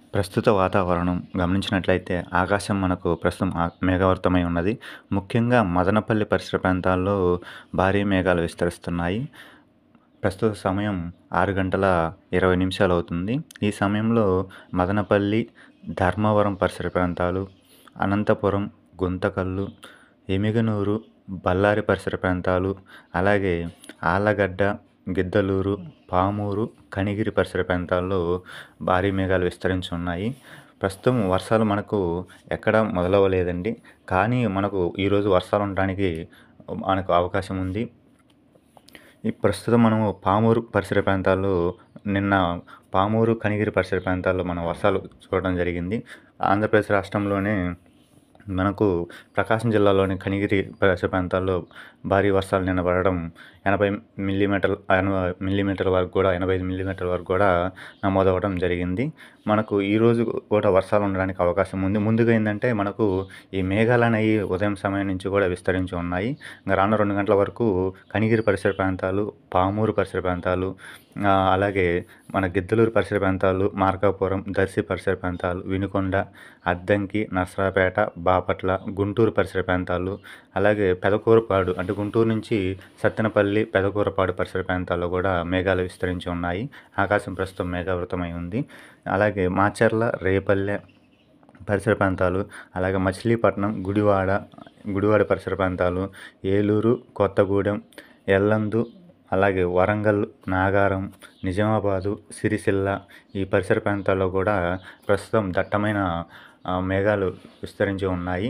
ప్రస్తుత వాతావరణం గమనించినట్లయితే ఆకాశం మనకు ప్రస్తుతం ఆ- మేఘావృతమై ఉన్నది ముఖ్యంగా మదనపల్లి పరిసర ప్రాంతాల్లో భారీ మేఘాలు విస్తరిస్తున్నాయి ప్రస్తుత సమయం ఆరు గంటల ఇరవై నిమిషాలు అవుతుంది ఈ సమయంలో మదనపల్లి ధర్మవరం పరిసర ప్రాంతాలు అనంతపురం గుంతకల్లు ఎమిగనూరు బళ్ళారి పరిసర ప్రాంతాలు అలాగే ఆళ్ళగడ్డ గిద్దలూరు పామూరు కనిగిరి పరిసర ప్రాంతాల్లో భారీ మేఘాలు విస్తరించి ఉన్నాయి ప్రస్తుతం వర్షాలు మనకు ఎక్కడ మొదలవ్వలేదండి కానీ మనకు ఈరోజు వర్షాలు ఉండడానికి మనకు అవకాశం ఉంది ఈ ప్రస్తుతం మనము పామూరు పరిసర ప్రాంతాల్లో నిన్న పామూరు కనిగిరి పరిసర ప్రాంతాల్లో మనం వర్షాలు చూడడం జరిగింది ఆంధ్రప్రదేశ్ రాష్ట్రంలోనే మనకు ప్రకాశం జిల్లాలోని కనిగిరి పరిసర ప్రాంతాల్లో భారీ వర్షాలు నిన్న పడడం ఎనభై మిల్లీమీటర్ల ఎనభై మిల్లీమీటర్ల వరకు కూడా ఎనభై ఐదు మిల్లీమీటర్ల వరకు కూడా నమోదవడం జరిగింది మనకు ఈరోజు కూడా వర్షాలు ఉండడానికి అవకాశం ఉంది ముందుగా ఏంటంటే మనకు ఈ మేఘాలు అనేవి ఉదయం సమయం నుంచి కూడా విస్తరించి ఉన్నాయి ఇంకా రానున్న రెండు గంటల వరకు కనిగిరి పరిసర ప్రాంతాలు పామూరు పరిసర ప్రాంతాలు ఆ, అలాగే మన గిద్దలూరు పరిసర ప్రాంతాలు మార్కాపురం దర్శి పరిసర ప్రాంతాలు వినుకొండ అద్దంకి నర్సరాపేట బాపట్ల గుంటూరు పరిసర ప్రాంతాలు అలాగే పెదకూరపాడు అంటే గుంటూరు నుంచి సత్తెనపల్లి పెదకూరపాడు పరిసర ప్రాంతాల్లో కూడా మేఘాలు విస్తరించి ఉన్నాయి ఆకాశం ప్రస్తుతం మేఘావృతమై ఉంది అలాగే మాచర్ల రేపల్లె పరిసర ప్రాంతాలు అలాగే మచిలీపట్నం గుడివాడ గుడివాడ పరిసర ప్రాంతాలు ఏలూరు కొత్తగూడెం ఎల్లందు అలాగే వరంగల్ నాగారం నిజామాబాదు సిరిసిల్ల ఈ పరిసర ప్రాంతాల్లో కూడా ప్రస్తుతం దట్టమైన ఆ, మేఘాలు విస్తరించి ఉన్నాయి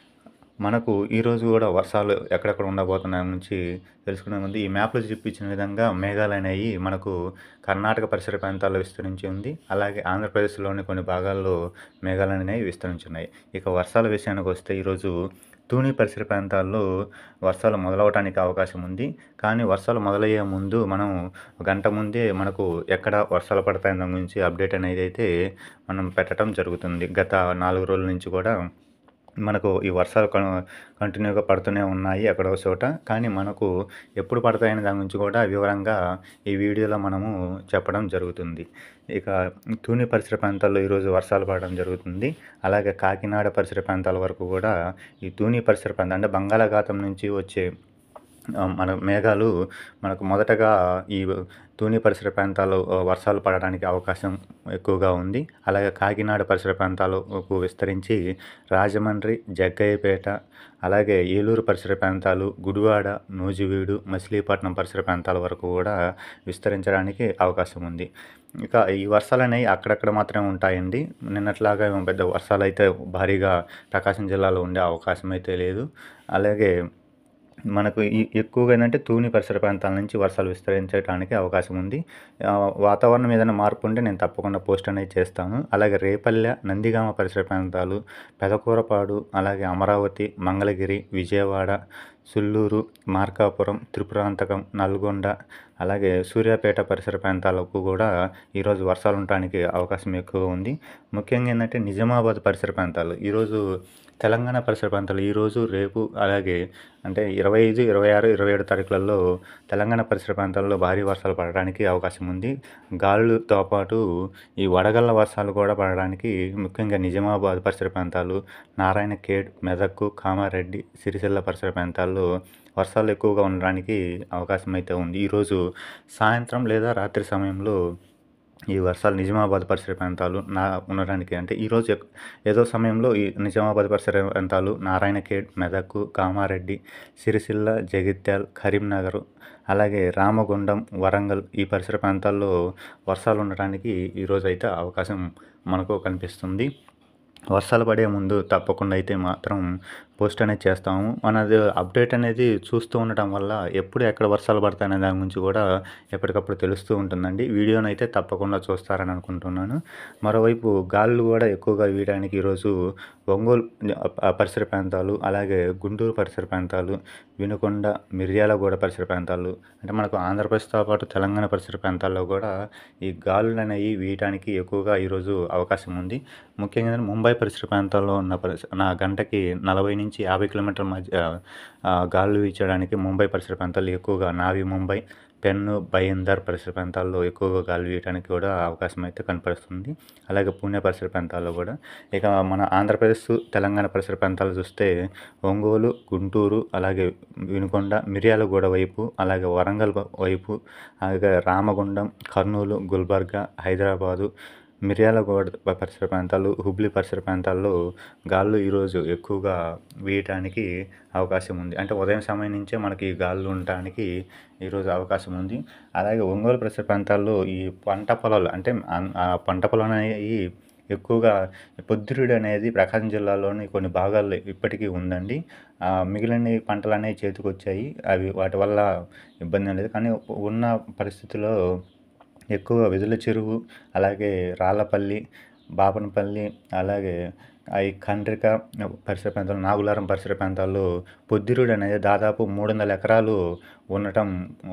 మనకు ఈరోజు కూడా వర్షాలు ఎక్కడెక్కడ ఉండబోతున్న నుంచి తెలుసుకునే ముందు ఈ మ్యాప్లో చూపించిన విధంగా మేఘాలు అనేవి మనకు కర్ణాటక పరిసర ప్రాంతాల్లో విస్తరించి ఉంది అలాగే ఆంధ్రప్రదేశ్లోని కొన్ని భాగాల్లో మేఘాలు అనేవి విస్తరించి ఉన్నాయి ఇక వర్షాల విషయానికి వస్తే ఈరోజు తూని పరిసర ప్రాంతాల్లో వర్షాలు మొదలవడానికి అవకాశం ఉంది కానీ వర్షాలు మొదలయ్యే ముందు మనం గంట ముందే మనకు ఎక్కడ వర్షాలు పడతాయని దాని గురించి అప్డేట్ అనేది అయితే మనం పెట్టడం జరుగుతుంది గత నాలుగు రోజుల నుంచి కూడా మనకు ఈ వర్షాలు కం- కంటిన్యూగా పడుతూనే ఉన్నాయి ఎక్కడో చోట కానీ మనకు ఎప్పుడు పడతాయనే దాని గురించి కూడా వివరంగా ఈ వీడియోలో మనము చెప్పడం జరుగుతుంది ఇక తూని పరిసర ప్రాంతాల్లో ఈరోజు వర్షాలు పడడం జరుగుతుంది అలాగే కాకినాడ పరిసర ప్రాంతాల వరకు కూడా ఈ తూని పరిసర ప్రాంతం అంటే బంగాళాఖాతం నుంచి వచ్చే ఆ, మన మేఘాలు మనకు మొదటగా ఈ తూని పరిసర ప్రాంతాల్లో ఆ, వర్షాలు పడడానికి అవకాశం ఎక్కువగా ఉంది అలాగే కాకినాడ పరిసర ప్రాంతాలకు విస్తరించి రాజమండ్రి జగ్గయ్యపేట అలాగే ఏలూరు పరిసర ప్రాంతాలు గుడివాడ నూజివీడు మచిలీపట్నం పరిసర ప్రాంతాల వరకు కూడా విస్తరించడానికి అవకాశం ఉంది ఇక ఈ వర్షాలు అనేవి అక్కడక్కడ మాత్రమే ఉంటాయండి నిన్నట్లాగా ఏం పెద్ద వర్షాలు అయితే భారీగా ప్రకాశం జిల్లాలో ఉండే అవకాశం అయితే లేదు అలాగే మనకు ఈ ఎక్కువగా ఏంటంటే తూని పరిసర ప్రాంతాల నుంచి వర్షాలు విస్తరించడానికి అవకాశం ఉంది ఆ, వాతావరణం ఏదైనా మార్పు ఉంటే నేను తప్పకుండా పోస్ట్ అనేది చేస్తాను అలాగే రేపల్లె నందిగామ పరిసర ప్రాంతాలు పెదకూరపాడు అలాగే అమరావతి మంగళగిరి విజయవాడ సుల్లూరు మార్కాపురం త్రిపురాంతకం నల్గొండ అలాగే సూర్యాపేట పరిసర ప్రాంతాలకు కూడా ఈరోజు వర్షాలు ఉండడానికి అవకాశం ఎక్కువ ఉంది ముఖ్యంగా ఏంటంటే నిజామాబాద్ పరిసర ప్రాంతాలు ఈరోజు తెలంగాణ పరిసర ప్రాంతాలు ఈరోజు రేపు అలాగే అంటే ఇరవై ఐదు ఇరవై ఆరు ఇరవై ఏడు తారీఖులలో తెలంగాణ పరిసర ప్రాంతాల్లో భారీ వర్షాలు పడడానికి అవకాశం ఉంది గాలులతో పాటు ఈ వడగళ్ళ వర్షాలు కూడా పడడానికి ముఖ్యంగా నిజామాబాద్ పరిసర ప్రాంతాలు నారాయణ ఖేడ్ మెదక్ కామారెడ్డి సిరిసిల్ల పరిసర ప్రాంతాల్లో వర్షాలు ఎక్కువగా ఉండడానికి అవకాశం అయితే ఉంది ఈరోజు సాయంత్రం లేదా రాత్రి సమయంలో ఈ వర్షాలు నిజామాబాద్ పరిసర ప్రాంతాలు నా ఉండడానికి అంటే ఈరోజు ఎక్- ఏదో సమయంలో ఈ నిజామాబాద్ పరిసర ప్రాంతాలు నారాయణఖేడ్ మెదక్ కామారెడ్డి సిరిసిల్ల జగిత్యాల్ కరీంనగర్ అలాగే రామగుండం వరంగల్ ఈ పరిసర ప్రాంతాల్లో వర్షాలు ఉండడానికి ఈరోజు అయితే అవకాశం మనకు కనిపిస్తుంది వర్షాలు పడే ముందు తప్పకుండా అయితే మాత్రం పోస్ట్ అనేది చేస్తాము మనది అప్డేట్ అనేది చూస్తూ ఉండటం వల్ల ఎప్పుడు ఎక్కడ వర్షాలు పడతాయనే దాని గురించి కూడా ఎప్పటికప్పుడు తెలుస్తూ ఉంటుందండి వీడియోని అయితే తప్పకుండా చూస్తారని అనుకుంటున్నాను మరోవైపు గాలులు కూడా ఎక్కువగా వీయడానికి ఈరోజు ఒంగోలు ఆ పరిసర ప్రాంతాలు అలాగే గుంటూరు పరిసర ప్రాంతాలు వినుకొండ మిర్యాలగూడ పరిసర ప్రాంతాలు అంటే మనకు ఆంధ్రప్రదేశ్తో పాటు తెలంగాణ పరిసర ప్రాంతాల్లో కూడా ఈ గాలులు అనేవి వీయడానికి ఎక్కువగా ఈరోజు అవకాశం ఉంది ముఖ్యంగా ముంబై పరిసర ప్రాంతాల్లో ఉన్న పరిస నా గంటకి నలభై నుంచి యాభై కిలోమీటర్ల మధ్య ఆ, గాలులు వీచడానికి ముంబై పరిసర ప్రాంతాలు ఎక్కువగా నావి ముంబై పెన్ను బైందర్ పరిసర ప్రాంతాల్లో ఎక్కువగా గాలి వీయడానికి కూడా అవకాశం అయితే కనపరుస్తుంది అలాగే పూణె పరిసర ప్రాంతాల్లో కూడా ఇక మన ఆంధ్రప్రదేశ్ తెలంగాణ పరిసర ప్రాంతాలు చూస్తే ఒంగోలు గుంటూరు అలాగే వినుకొండ మిర్యాలగూడ వైపు అలాగే వరంగల్ వైపు అలాగే రామగుండం కర్నూలు గుల్బర్గా హైదరాబాదు మిర్యాలగూడ పరిసర ప్రాంతాలు హుబ్లీ పరిసర ప్రాంతాల్లో గాలులు ఈరోజు ఎక్కువగా వీయటానికి అవకాశం ఉంది అంటే ఉదయం సమయం నుంచే మనకి గాలులు ఉండటానికి ఈరోజు అవకాశం ఉంది అలాగే ఒంగోలు పరిసర ప్రాంతాల్లో ఈ పంట పొలాలు అంటే ఆ పంట పొలాలు అనేవి ఎక్కువగా పొద్దురుడు అనేది ప్రకాశం జిల్లాలోని కొన్ని భాగాల్లో ఇప్పటికీ ఉందండి మిగిలిన పంటలు అనేవి చేతికి వచ్చాయి అవి వాటి వల్ల ఇబ్బంది లేదు కానీ ఉన్న పరిస్థితిలో ఎక్కువ వెదుల చెరువు అలాగే రాళ్ళపల్లి బాపనపల్లి అలాగే ఈ ఖండ్రిక పరిసర ప్రాంతాలు నాగులారం పరిసర ప్రాంతాల్లో పొద్దురుడు అనేది దాదాపు మూడు వందల ఎకరాలు ఉండటం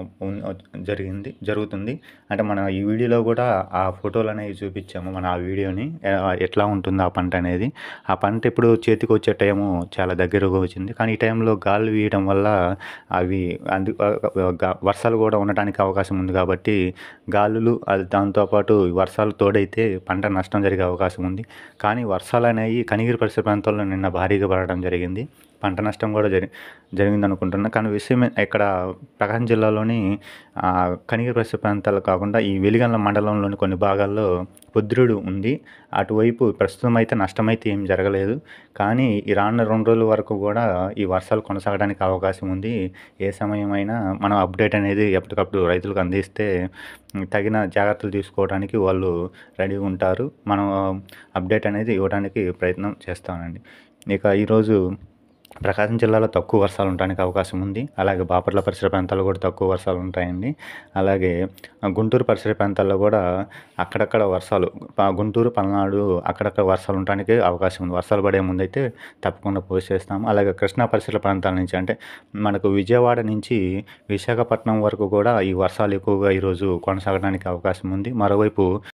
జరిగింది జరుగుతుంది అంటే మనం ఈ వీడియోలో కూడా ఆ ఫోటోలు అనేవి చూపించాము మన ఆ వీడియోని ఎట్లా ఉంటుంది ఆ పంట అనేది ఆ పంట ఇప్పుడు చేతికి వచ్చే టైము చాలా దగ్గరగా వచ్చింది కానీ ఈ టైంలో గాలి వీయడం వల్ల అవి అందు వర్షాలు కూడా ఉండటానికి అవకాశం ఉంది కాబట్టి గాలులు అది దాంతోపాటు వర్షాలు తోడైతే పంట నష్టం జరిగే అవకాశం ఉంది కానీ వర్షాలు అనేవి కనిగిరి పరిసర ప్రాంతాల్లో నిన్న భారీగా పడడం జరిగింది పంట నష్టం కూడా జరి జరిగింది అనుకుంటున్నా కానీ విషయం ఇక్కడ ప్రకాశం జిల్లాలోని కనిగిరి పరిసర ప్రాంతాలు కాకుండా ఈ వెలిగండ్ల మండలంలోని కొన్ని భాగాల్లో పొద్దురుడు ఉంది అటువైపు ప్రస్తుతం అయితే నష్టమైతే ఏం జరగలేదు కానీ ఈ రానున్న రెండు రోజుల వరకు కూడా ఈ వర్షాలు కొనసాగడానికి అవకాశం ఉంది ఏ సమయమైనా మనం అప్డేట్ అనేది ఎప్పటికప్పుడు రైతులకు అందిస్తే తగిన జాగ్రత్తలు తీసుకోవడానికి వాళ్ళు రెడీగా ఉంటారు మనం అప్డేట్ అనేది ఇవ్వడానికి ప్రయత్నం చేస్తామండి ఇక ఈరోజు ప్రకాశం జిల్లాలో తక్కువ వర్షాలు ఉండడానికి అవకాశం ఉంది అలాగే బాపట్ల పరిసర ప్రాంతాల్లో కూడా తక్కువ వర్షాలు ఉంటాయండి అలాగే గుంటూరు పరిసర ప్రాంతాల్లో కూడా అక్కడక్కడ వర్షాలు గుంటూరు పల్నాడు అక్కడక్కడ వర్షాలు ఉండడానికి అవకాశం ఉంది వర్షాలు పడే ముందు అయితే తప్పకుండా పోస్ట్ చేస్తాము అలాగే కృష్ణా పరిసర ప్రాంతాల నుంచి అంటే మనకు విజయవాడ నుంచి విశాఖపట్నం వరకు కూడా ఈ వర్షాలు ఎక్కువగా ఈరోజు కొనసాగడానికి అవకాశం ఉంది మరోవైపు